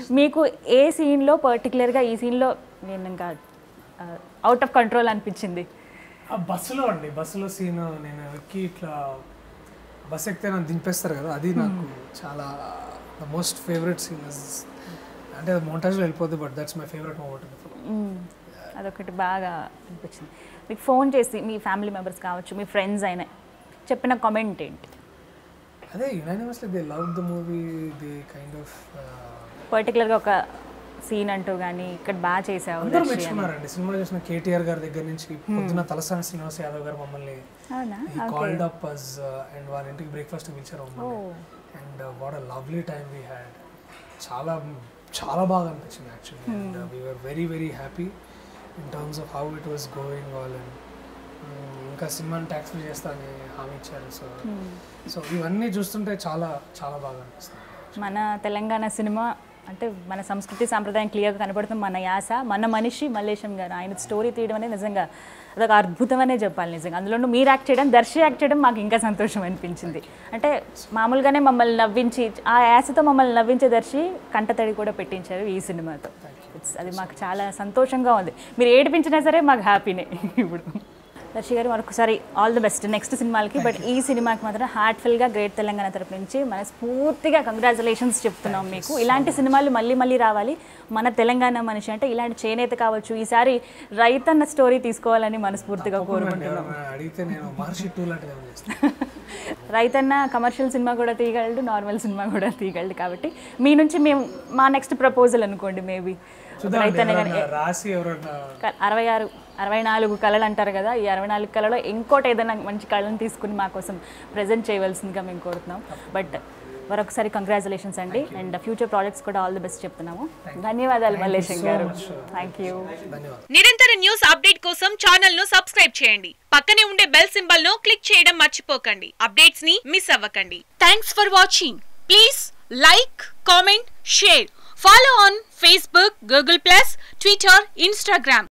మీకు ఏ సీన్లో పర్టికులర్గా ఈ సీన్లో నేను ఇంకా అవుట్ ఆఫ్ కంట్రోల్ అనిపించింది ఆ బస్సులో అండి బస్సులో సీన్ నేను ఎక్కి ఇట్లా బస్ ఎక్కితే నన్ను దింపేస్తారు కదా అది నాకు చాలా ద మోస్ట్ ఫేవరెట్ సీన్ అంటే మోంటాజ్లో వెళ్ళిపోద్ది but that's my favourite moment hmm. అదొకటి బాగా అనిపించింది మీకు ఫోన్ చేసి మీ ఫ్యామిలీ మెంబర్స్ కావచ్చు మీ ఫ్రెండ్స్ అయినా చెప్పిన కామెంట్ ఏంటి అదే unanimously they love the movie they kind of పర్టికులర్గా ఒక సీన్ అంటూ కానీ ఇక్కడ బాగా చేసావు అందరూ దర్శి అని. మెచ్చుకున్నారండి సినిమా చూసిన కేటీఆర్ గారి దగ్గర నుంచి పొద్దున్న తలసాని శ్రీనివాస్ యాదవ్ గారు మమ్మల్ని అవునా ఈ కాల్డ్ అప్ అస్ అండ్ వాళ్ళ ఇంటికి బ్రేక్ఫాస్ట్ పిలిచారు and what a lovely time we had చాలా చాలా బాగా అనిపించింది actually and we are very very happy in terms of how it was going all and ఇంకా సినిమాని ట్యాక్స్ ఫ్రీ చేస్తానని హామీ ఇచ్చారు సో సో ఇవన్నీ చూస్తుంటే చాలా చాలా బాగా అనిపిస్తుంది మన తెలంగాణ సినిమా అంటే మన సంస్కృతి సాంప్రదాయం క్లియర్గా కనబడుతుంది మన యాస మన మనిషి మల్లేశం గారు ఆయన స్టోరీ తీయడం అనేది నిజంగా అదొక అద్భుతమనే చెప్పాలి నిజంగా అందులో మీరు యాక్ట్ చేయడం దర్శి యాక్ట్ చేయడం మాకు ఇంకా సంతోషం అనిపించింది అంటే మామూలుగానే మమ్మల్ని నవ్వించి ఆ యాసతో మమ్మల్ని నవ్వించే దర్శి కంటతడి కూడా పెట్టించారు ఈ సినిమాతో It's- అది మాకు చాలా సంతోషంగా ఉంది మీరు ఏడిపించినా సరే మాకు హ్యాపీనే ఇప్పుడు దర్శి గారు మరొకసారి ఆల్ ది బెస్ట్ నెక్స్ట్ సినిమాలకి బట్ ఈ సినిమాకి మాత్రం హార్ట్ఫుల్గా గ్రేట్ తెలంగాణ తరపు నుంచి మనస్ఫూర్తిగా కంగ్రాచులేషన్స్ చెప్తున్నాం మీకు ఇలాంటి సినిమాలు మళ్ళీ మళ్ళీ రావాలి మన తెలంగాణ మనిషి అంటే ఇలాంటి చేనేత కావచ్చు ఈసారి రైతన్న స్టోరీ తీసుకోవాలని మనస్ఫూర్తిగా కోరుకుంటున్నాం ఎవరైనా అడిగితే నేను మహర్షి టూ లాంటిది ఏమైనా చేస్తాను రైతన్న కమర్షియల్ సినిమా కూడా తీయగలడు నార్మల్ సినిమా కూడా తీయగలడు కాబట్టి మీ నుంచి మేము మా నెక్స్ట్ ప్రపోజల్ అనుకోండి మేబీ చూద్దాం రైతన్న కానీ ఎవరైనా రాసి ఎవరైనా క- అరవై ఆరు అరవై నాలుగు కళలు అంటారు కదా ఈ అరవై నాలుగు కళలో ఇంకోటి ఏదైనా మంచి కళను తీసుకుని మా కోసం ప్రజెంట్ చేయవలసిందిగా మేము కోరుతున్నాం బట్ మరొకసారి కంగ్రాచులేషన్స్ అండి అండ్ ఫ్యూచర్ ప్రాజెక్ట్స్ కూడా ఆల్ ది బెస్ట్ చెప్తున్నాము ధన్యవాదాలు మల్లేశం గారు థ్యాంక్ యూ ధన్యవాదాలు నిరంతర న్యూస్ అప్డేట్ కోసం ఛానల్ ను సబ్స్క్రైబ్ చేయండి పక్కనే ఉండే బెల్ సింబల్ ను క్లిక్ చేయడం మర్చిపోకండి అప్డేట్స్ ని మిస్ అవ్వకండి thanks for watching please like comment share follow on Facebook Google plus Twitter Instagram